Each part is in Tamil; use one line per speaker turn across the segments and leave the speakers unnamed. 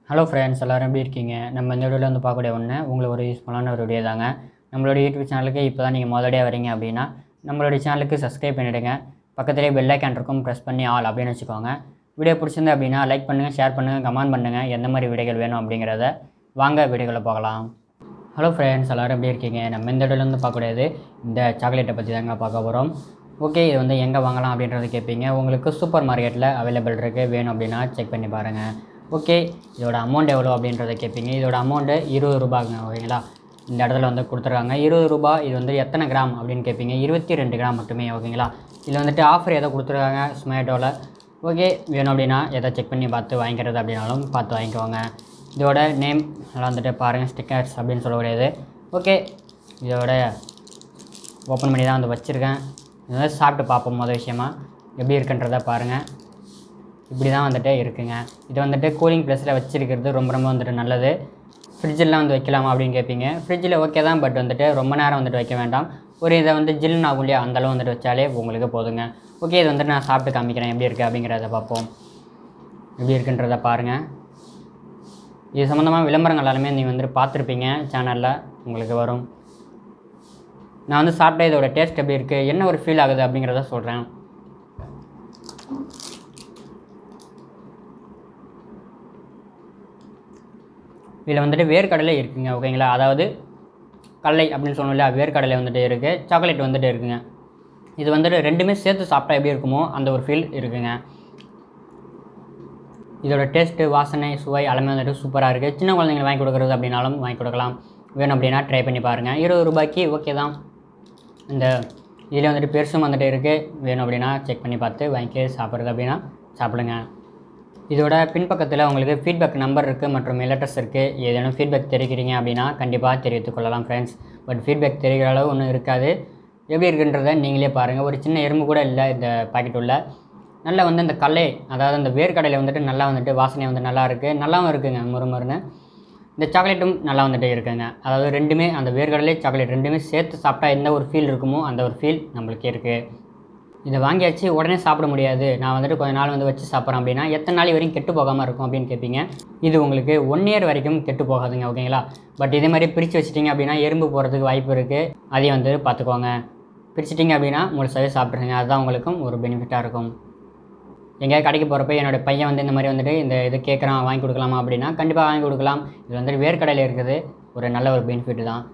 ஹலோ ஃப்ரெண்ட்ஸ் எல்லோரும் எப்படி இருக்கீங்க நம்ம இந்த வீடியோவில் வந்து பார்க்கக்கூடிய ஒன்று உங்களுக்கு ஒரு யூஸ்ஃபுல்லான ஒரு வீடியோ தாங்க நம்மளோட யூடியூப் சேனலுக்கு இப்போ தான் நீங்கள் முதலடியாக வரீங்க அப்படின்னா நம்மளுடைய சேனலுக்கு சப்ஸ்கிரைப் பண்ணிவிடுங்க பக்கத்துலேயே பெல் ஐக்கான் இருக்கும் ப்ரெஸ் பண்ணி ஆல் அப்படின்னு வச்சுக்கோங்க வீடியோ பிடிச்சிருந்து அப்படின்னா லைக் பண்ணுங்கள் ஷேர் பண்ணுங்கள் கமெண்ட் பண்ணுங்கள் எந்த மாதிரி வீடியோகள் வேணும் அப்படிங்கிறத வாங்க வீடியோக்களை பார்க்கலாம் ஹலோ ஃப்ரெண்ட்ஸ் எல்லோரும் எப்படி இருக்கீங்க நம்ம இந்த வீடியோவில் வந்து பார்க்கக்கூடியது இந்த சாக்லேட்டை பற்றி தாங்க பார்க்க போகிறோம் ஓகே இது வந்து எங்கே வாங்கலாம் அப்படின்றத கேட்பீங்க உங்களுக்கு சூப்பர் மார்க்கெட்டில் அவைலபிள் இருக்குது வேணும் அப்படின்னா செக் பண்ணி பாருங்கள் ஓகே இதோட அமௌண்ட் எவ்வளோ அப்படின்றத கேட்பீங்க இதோட அமௌண்ட்டு இருபது ரூபாய்ங்க ஓகேங்களா இந்த இடத்துல வந்து கொடுத்துருக்காங்க இருபது ரூபாய் இது வந்து எத்தனை கிராம் அப்படின்னு கேட்பீங்க இருபத்தி ரெண்டு கிராம் மட்டுமே ஓகேங்களா இதில் வந்துட்டு ஆஃபர் ஏதோ கொடுத்துருக்காங்க ஸ்மேட்டோவில் ஓகே வேணும் அப்படின்னா எதை செக் பண்ணி பார்த்து வாங்கிக்கிறது அப்படின்னாலும் பார்த்து வாங்கிக்கோங்க இதோட நேம் எல்லாம் வந்துட்டு பாருங்கள் ஸ்டிக்கர்ஸ் அப்படின்னு சொல்லக்கூடியது ஓகே இதோட ஓப்பன் பண்ணி தான் வந்து வச்சுருக்கேன் இது வந்து சாப்பிட்டு பார்ப்போம் மொதல் விஷயமா எப்படி இருக்குன்றதை பாருங்கள் இப்படி தான் வந்துட்டு இருக்குங்க இது வந்துட்டு கூலிங் ப்ளஸில் வச்சுருக்கிறது ரொம்ப ரொம்ப வந்துட்டு நல்லது ஃப்ரிட்ஜெல்லாம் வந்து வைக்கலாமா அப்படின்னு கேட்பீங்க ஃப்ரிட்ஜில் ஓகே தான் பட் வந்துட்டு ரொம்ப நேரம் வந்துட்டு வைக்க வேண்டாம் ஒரு இதை வந்து ஜில்லுன்னு ஆகும் இல்லையா அந்தளவு வந்துட்டு வச்சாலே உங்களுக்கு போதுங்க ஓகே இது வந்துட்டு நான் சாப்பிட்டு காமிக்கிறேன் எப்படி இருக்குது அப்படிங்கிறத பார்ப்போம் எப்படி இருக்குன்றதை பாருங்கள் இது சம்மந்தமாக விளம்பரங்கள் எல்லாமே நீங்கள் வந்துட்டு பார்த்துருப்பீங்க சேனலில் உங்களுக்கு வரும் நான் வந்து சாப்பிட்ட இதோட டேஸ்ட் எப்படி இருக்குது என்ன ஒரு ஃபீல் ஆகுது அப்படிங்கிறத சொல்கிறேன் இதில் வந்துட்டு வேர்க்கடலை இருக்குங்க ஓகேங்களா அதாவது கடலை அப்படின்னு சொன்னோம்ல வேர்க்கடலை வந்துட்டு இருக்குது சாக்லேட் வந்துட்டு இருக்குங்க இது வந்துட்டு ரெண்டுமே சேர்த்து சாப்பிட்டா எப்படி இருக்குமோ அந்த ஒரு ஃபீல் இருக்குங்க இதோட டேஸ்ட்டு வாசனை சுவை எல்லாமே வந்துட்டு சூப்பராக இருக்குது சின்ன குழந்தைங்களுக்கு வாங்கி கொடுக்குறது அப்படின்னாலும் வாங்கி கொடுக்கலாம் வேணும் அப்படின்னா ட்ரை பண்ணி பாருங்கள் இருபது ரூபாய்க்கு ஓகே தான் இந்த இதில் வந்துட்டு பெருசும் வந்துட்டு இருக்குது வேணும் அப்படின்னா செக் பண்ணி பார்த்து வாங்கி சாப்பிட்றது அப்படின்னா சாப்பிடுங்க இதோட பின்பக்கத்தில் உங்களுக்கு ஃபீட்பேக் நம்பர் இருக்குது மற்றும் லெட்டர்ஸ் இருக்குது ஏதேனும் ஃபீட்பேக் தெரிவிக்கிறீங்க அப்படின்னா கண்டிப்பாக தெரிவித்துக் கொள்ளலாம் ஃப்ரெண்ட்ஸ் பட் ஃபீட்பேக் தெரிவிக்கிற அளவு ஒன்றும் இருக்காது எப்படி இருக்குன்றதை நீங்களே பாருங்கள் ஒரு சின்ன எறும்பு கூட இல்லை இந்த பாக்கெட் உள்ள நல்லா வந்து இந்த கடலை அதாவது அந்த வேர்க்கடலை வந்துட்டு நல்லா வந்துட்டு வாசனை வந்து நல்லா இருக்குது நல்லாவும் இருக்குங்க முறுமுறுன்னு இந்த சாக்லேட்டும் நல்லா வந்துட்டு இருக்குங்க அதாவது ரெண்டுமே அந்த வேர்க்கடலை சாக்லேட் ரெண்டுமே சேர்த்து சாப்பிட்டா எந்த ஒரு ஃபீல் இருக்குமோ அந்த ஒரு ஃபீல் நம்மளுக்கு இருக்குது இதை வாங்கியாச்சு உடனே சாப்பிட முடியாது நான் வந்துட்டு கொஞ்ச நாள் வந்து வச்சு சாப்பிட்றேன் அப்படின்னா எத்தனை நாள் வரைக்கும் கெட்டு போகாமல் இருக்கும் அப்படின்னு கேட்பீங்க இது உங்களுக்கு ஒன் இயர் வரைக்கும் கெட்டு போகாதுங்க ஓகேங்களா பட் இதே மாதிரி பிரித்து வச்சிட்டிங்க அப்படின்னா எறும்பு போகிறதுக்கு வாய்ப்பு இருக்குது அதையும் வந்து பார்த்துக்கோங்க பிரிச்சிட்டிங்க அப்படின்னா முழுசாகவே சாப்பிட்ருங்க அதுதான் உங்களுக்கும் ஒரு பெனிஃபிட்டாக இருக்கும் எங்கேயாவது கடைக்கு போகிறப்ப என்னோட பையன் வந்து இந்த மாதிரி வந்துட்டு இந்த இது கேட்குறான் வாங்கி கொடுக்கலாமா அப்படின்னா கண்டிப்பாக வாங்கி கொடுக்கலாம் இது வந்துட்டு வேர்க்கடையில் இருக்குது ஒரு நல்ல ஒரு பெனிஃபிட் தான்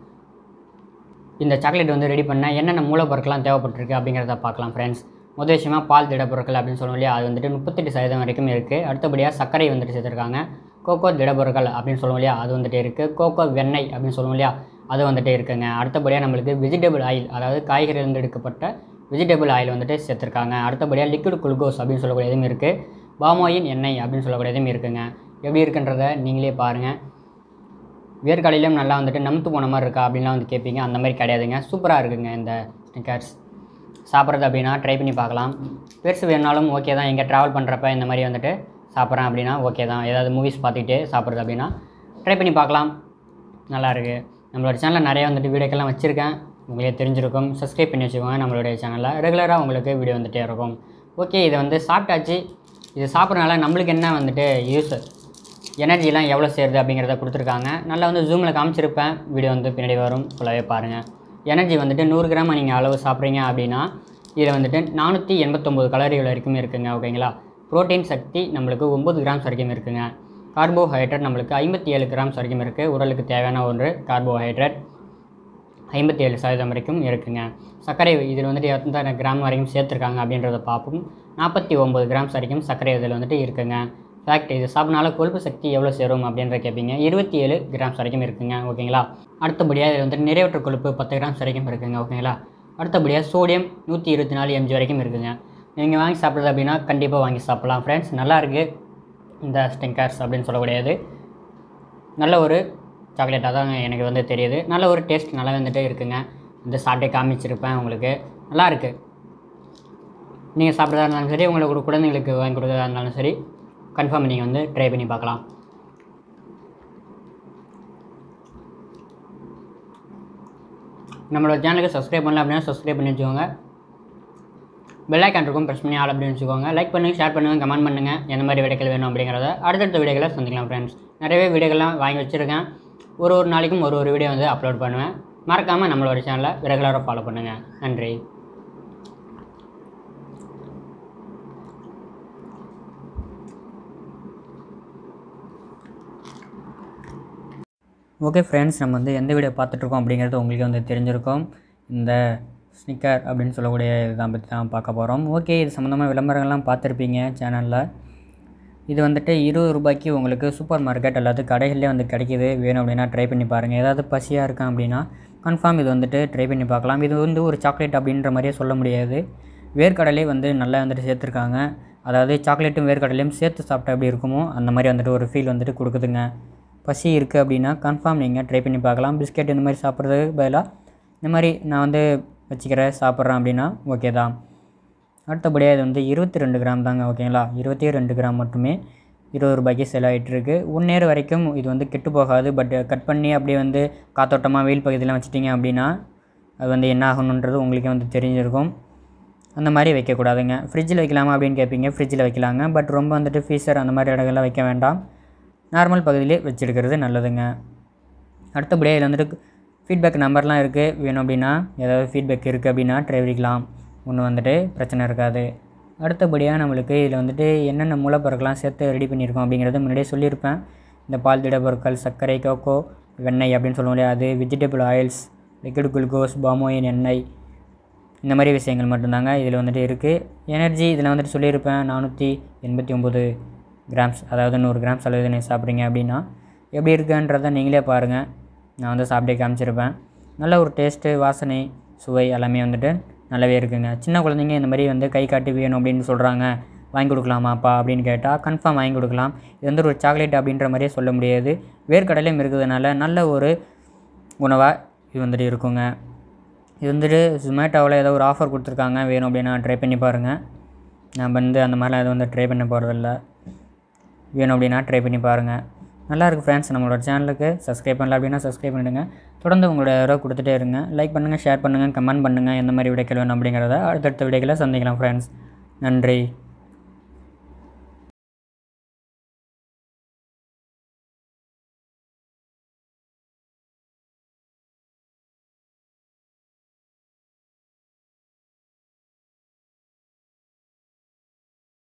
இந்த சாக்லேட் வந்து ரெடி பண்ண என்னென்ன மூலப்பொருட்கள்லாம் தேவைப்பட்டிருக்கு அப்படிங்கிறத பார்க்கலாம் ஃப்ரெண்ட்ஸ் முதல் விஷயமா பால் திடப்பொருட்கள் அப்படின்னு சொல்லுவோம் இல்லையா அது வந்துட்டு முப்பத்தெட்டு சதவீதம் வரைக்கும் இருக்குது அடுத்தபடியாக சர்க்கரை வந்துட்டு சேர்த்துருக்காங்க கோகோ திடப்பொருட்கள் அப்படின்னு சொல்லுவோம் இல்லையா அது வந்துட்டு இருக்குது கோகோ வெண்ணெய் அப்படின்னு சொல்லுவோம் இல்லையா அது வந்துட்டு இருக்குங்க அடுத்தபடியாக நம்மளுக்கு வெஜிடபிள் ஆயில் அதாவது காய்கறியிலிருந்து எடுக்கப்பட்ட வெஜிடபிள் ஆயில் வந்துட்டு சேர்த்துருக்காங்க அடுத்தபடியாக லிக்விட் குளுக்கோஸ் அப்படின்னு சொல்லக்கூடியதும் இருக்குது பாமாயின் எண்ணெய் அப்படின்னு சொல்லக்கூடியதும் இருக்குங்க எப்படி இருக்குன்றதை நீங்களே பாருங்கள் வேர்க்கடையிலும் நல்லா வந்துட்டு நமுத்து போன மாதிரி இருக்கா அப்படின்லாம் வந்து கேட்பீங்க அந்த மாதிரி கிடையாதுங்க சூப்பராக இருக்குங்க இந்த ஸ்னிக்கர்ஸ் சாப்பிட்றது அப்படின்னா ட்ரை பண்ணி பார்க்கலாம் பெருசு வேணுனாலும் ஓகே தான் எங்கே ட்ராவல் பண்ணுறப்ப இந்த மாதிரி வந்துட்டு சாப்பிட்றேன் அப்படின்னா ஓகே தான் ஏதாவது மூவிஸ் பார்த்துக்கிட்டே சாப்பிட்றது அப்படின்னா ட்ரை பண்ணி பார்க்கலாம் நல்லா இருக்குது நம்மளோட சேனலில் நிறைய வந்துட்டு வீடியோக்கெல்லாம் வச்சுருக்கேன் உங்களே தெரிஞ்சிருக்கும் சப்ஸ்கிரைப் பண்ணி வச்சுக்கோங்க நம்மளுடைய சேனலில் ரெகுலராக உங்களுக்கு வீடியோ வந்துகிட்டே இருக்கும் ஓகே இதை வந்து சாப்பிட்டாச்சு இது சாப்பிட்றனால நம்மளுக்கு என்ன வந்துட்டு யூஸ் எனர்ஜிலாம் எவ்வளோ சேருது அப்படிங்கிறத கொடுத்துருக்காங்க நல்லா வந்து ஜூமில் காமிச்சிருப்பேன் வீடியோ வந்து பின்னாடி வரும் ஃபுல்லாகவே பாருங்கள் எனர்ஜி வந்துட்டு நூறு கிராம் நீங்கள் அளவு சாப்பிட்றீங்க அப்படின்னா இதில் வந்துட்டு நானூற்றி எண்பத்தொம்போது கலரிகள் வரைக்கும் இருக்குங்க ஓகேங்களா புரோட்டீன் சக்தி நம்மளுக்கு ஒம்பது கிராம்ஸ் வரைக்கும் இருக்குங்க கார்போஹைட்ரேட் நம்மளுக்கு ஐம்பத்தி ஏழு கிராம்ஸ் வரைக்கும் இருக்குது உடலுக்கு தேவையான ஒன்று கார்போஹைட்ரேட் ஐம்பத்தி ஏழு சதவீதம் வரைக்கும் இருக்குங்க சர்க்கரை இதில் வந்துட்டு எத்தனை கிராம் வரைக்கும் சேர்த்துருக்காங்க அப்படின்றத பார்ப்போம் நாற்பத்தி ஒம்பது கிராம்ஸ் வரைக்கும் சர்க்கரை இதில் வந்துட்டு இருக்குங்க ஃபேக்ட் இது சாப்பிட்னால கொழுப்பு சக்தி எவ்வளோ சேரும் அப்படின்ற கேட்பீங்க இருபத்தி ஏழு கிராம்ஸ் வரைக்கும் இருக்குங்க ஓகேங்களா அடுத்தபடியாக இதில் வந்துட்டு நிறைவேற்ற கொழுப்பு பத்து கிராம்ஸ் வரைக்கும் இருக்குங்க ஓகேங்களா அடுத்தபடியாக சோடியம் நூற்றி இருபத்தி நாலு எம்ஜி வரைக்கும் இருக்குங்க நீங்கள் வாங்கி சாப்பிட்றது அப்படின்னா கண்டிப்பாக வாங்கி சாப்பிட்லாம் ஃப்ரெண்ட்ஸ் நல்லா இருக்குது இந்த ஸ்டிங்கர்ஸ் அப்படின்னு சொல்லக்கூடியது நல்ல ஒரு சாக்லேட்டாக தான் எனக்கு வந்து தெரியுது நல்ல ஒரு டேஸ்ட் நல்லா வந்துட்டு இருக்குங்க இந்த சாப்பிட்டே காமிச்சிருப்பேன் உங்களுக்கு நல்லா இருக்குது நீங்கள் சாப்பிட்றதா இருந்தாலும் சரி உங்களுக்கு குழந்தைங்களுக்கு வாங்கி கொடுக்குறதா இருந்தாலும் சரி கன்ஃபார்ம் நீங்கள் வந்து ட்ரை பண்ணி பார்க்கலாம் நம்மளோட சேனலுக்கு சப்ஸ்கிரைப் பண்ணல அப்படின்னா சப்ஸ்கிரைப் பண்ணி வச்சுக்கோங்க பெல் ஐக்கான் இருக்கும் ப்ரெஸ் பண்ணி ஆல் அப்படின்னு வச்சுக்கோங்க லைக் பண்ணுங்கள் ஷேர் பண்ணுங்கள் கமெண்ட் பண்ணுங்கள் எந்த மாதிரி வீடியோக்கள் வேணும் அப்படிங்கிறத அடுத்தடுத்த வீடியோக்களை சந்திக்கலாம் ஃப்ரெண்ட்ஸ் நிறையவே வீடியோக்கள்லாம் வாங்கி வச்சுருக்கேன் ஒரு ஒரு நாளைக்கும் ஒரு ஒரு வீடியோ வந்து அப்லோட் பண்ணுவேன் மறக்காமல் நம்மளோட சேனலை ரெகுலராக ஃபாலோ பண்ணுங்கள் நன்றி ஓகே ஃப்ரெண்ட்ஸ் நம்ம வந்து எந்த வீடியோ பார்த்துட்ருக்கோம் அப்படிங்கிறது உங்களுக்கு வந்து தெரிஞ்சிருக்கும் இந்த ஸ்னிக்கர் அப்படின்னு சொல்லக்கூடிய இதான் பற்றி தான் பார்க்க போகிறோம் ஓகே இது சம்மந்தமாக விளம்பரங்கள்லாம் பார்த்துருப்பீங்க சேனலில் இது வந்துட்டு இருபது ரூபாய்க்கு உங்களுக்கு சூப்பர் மார்க்கெட் அல்லது கடைகள்லேயே வந்து கிடைக்கிது வேணும் அப்படின்னா ட்ரை பண்ணி பாருங்கள் ஏதாவது பசியாக இருக்கேன் அப்படின்னா கன்ஃபார்ம் இது வந்துட்டு ட்ரை பண்ணி பார்க்கலாம் இது வந்து ஒரு சாக்லேட் அப்படின்ற மாதிரியே சொல்ல முடியாது வேர்க்கடலே வந்து நல்லா வந்துட்டு சேர்த்துருக்காங்க அதாவது சாக்லேட்டும் வேர்க்கடலையும் சேர்த்து சாப்பிட்டா எப்படி இருக்குமோ அந்த மாதிரி வந்துட்டு ஒரு ஃபீல் வந்துட்டு கொடுக்குதுங்க பசி இருக்குது அப்படின்னா கன்ஃபார்ம் நீங்கள் ட்ரை பண்ணி பார்க்கலாம் பிஸ்கெட் இந்த மாதிரி சாப்பிட்றதுக்கு பதிலாக இந்த மாதிரி நான் வந்து வச்சுக்கிறேன் சாப்பிட்றேன் அப்படின்னா ஓகே தான் அடுத்தபடியாக இது வந்து இருபத்தி ரெண்டு கிராம் தாங்க ஓகேங்களா இருபத்தி ரெண்டு கிராம் மட்டுமே இருபது ரூபாய்க்கு செல் ஆகிட்டு இருக்கு ஒன் நேர் வரைக்கும் இது வந்து கெட்டு போகாது பட் கட் பண்ணி அப்படியே வந்து காத்தோட்டமாக வெயில் பகுதியெலாம் வச்சுட்டிங்க அப்படின்னா அது வந்து என்ன ஆகணுன்றது உங்களுக்கே வந்து தெரிஞ்சிருக்கும் அந்த மாதிரி வைக்கக்கூடாதுங்க ஃப்ரிட்ஜில் வைக்கலாமா அப்படின்னு கேட்பீங்க ஃப்ரிட்ஜில் வைக்கலாங்க பட் ரொம்ப வந்துட்டு ஃபீஸர் அந்த மாதிரி இடங்கள்லாம் வைக்க வேண்டாம் நார்மல் பகுதியிலே வச்சுருக்கிறது நல்லதுங்க அடுத்தபடியாக இதில் வந்துட்டு ஃபீட்பேக் நம்பர்லாம் இருக்குது வேணும் அப்படின்னா ஏதாவது ஃபீட்பேக் இருக்குது அப்படின்னா ட்ரை பண்ணிக்கலாம் ஒன்று வந்துட்டு பிரச்சனை இருக்காது அடுத்தபடியாக நம்மளுக்கு இதில் வந்துட்டு என்னென்ன மூலப்பொருட்கள்லாம் சேர்த்து ரெடி பண்ணியிருக்கோம் அப்படிங்கிறத முன்னாடியே சொல்லியிருப்பேன் இந்த பால் திட பொருட்கள் சர்க்கரை கோகோ வெண்ணெய் அப்படின்னு சொல்ல முடியாது வெஜிடபிள் ஆயில்ஸ் லிக்விட் குளுக்கோஸ் பாமோயின் எண்ணெய் இந்த மாதிரி விஷயங்கள் மட்டும்தாங்க இதில் வந்துட்டு இருக்குது எனர்ஜி இதில் வந்துட்டு சொல்லியிருப்பேன் நானூற்றி எண்பத்தி ஒம்பது கிராம்ஸ் அதாவது நூறு கிராம்ஸ் அளவு நீங்கள் சாப்பிட்றீங்க அப்படின்னா எப்படி இருக்குன்றதை நீங்களே பாருங்கள் நான் வந்து சாப்பிட்டே காமிச்சிருப்பேன் நல்ல ஒரு டேஸ்ட்டு வாசனை சுவை எல்லாமே வந்துட்டு நல்லாவே இருக்குங்க சின்ன குழந்தைங்க இந்த மாதிரி வந்து கை காட்டி வேணும் அப்படின்னு சொல்கிறாங்க வாங்கி கொடுக்கலாமாப்பா அப்படின்னு கேட்டால் கன்ஃபார்ம் வாங்கி கொடுக்கலாம் இது வந்து ஒரு சாக்லேட் அப்படின்ற மாதிரியே சொல்ல முடியாது வேர்க்கடலையும் இருக்கிறதுனால நல்ல ஒரு உணவாக இது வந்துட்டு இருக்குங்க இது வந்துட்டு ஜொமேட்டோவில் ஏதோ ஒரு ஆஃபர் கொடுத்துருக்காங்க வேணும் அப்படின்னா ட்ரை பண்ணி பாருங்கள் நான் வந்து அந்த மாதிரிலாம் எதுவும் வந்து ட்ரை பண்ண போகிறதில்ல வேணும் அப்படின்னா ட்ரை பண்ணி பாருங்கள் நல்லா இருக்குது ஃப்ரெண்ட்ஸ் நம்மளோட சேனலுக்கு சப்ஸ்கிரைப் பண்ணல அப்படின்னா சப்ஸ்கிரைப் பண்ணிடுங்க தொடர்ந்து உங்களோட யாரோ கொடுத்துட்டே இருங்க லைக் பண்ணுங்கள் ஷேர் பண்ணுங்கள் கமெண்ட் பண்ணுங்கள் எந்த மாதிரி விடைகள் வேணும் அப்படிங்கிறத அடுத்தடுத்த விடைகளை சந்திக்கலாம் ஃப்ரெண்ட்ஸ் நன்றி